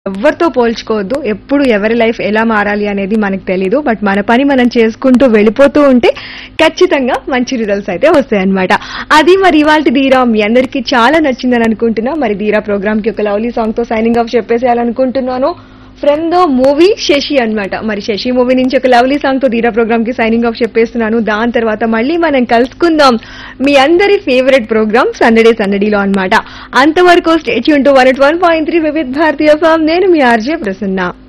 ఎవరితో పోల్చుకోవద్దు ఎప్పుడు ఎవరి లైఫ్ ఎలా మారాలి అనేది మనకు తెలీదు బట్ మన పని మనం చేసుకుంటూ వెళ్ళిపోతూ ఉంటే ఖచ్చితంగా మంచి రిజల్ట్స్ అయితే వస్తాయి అనమాట అది మరి ఇవాళ ధీరా మీ అందరికీ చాలా నచ్చిందని అనుకుంటున్నా మరి ధీరా ప్రోగ్రామ్ కి ఒక లవ్లీ సాంగ్ తో సైనింగ్ ఆఫ్ చెప్పేసేయాలనుకుంటున్నాను ఫ్రమ్ ద మూవీ శశి అన్నమాట మరి శశి మూవీ నుంచి ఒక లవ్లీ సాంగ్ తో ధీరా ప్రోగ్రామ్ కి సైనింగ్ ఆఫ్ చెప్పేస్తున్నాను దాని తర్వాత మళ్ళీ మనం కలుసుకుందాం మీ అందరి ఫేవరెట్ ప్రోగ్రామ్ సందడే సందడిలో అన్నమాట అంతవరకు stay tuned to one one point three Vividh Bharati FM నేను మీ ఆర్జే ప్రసన్న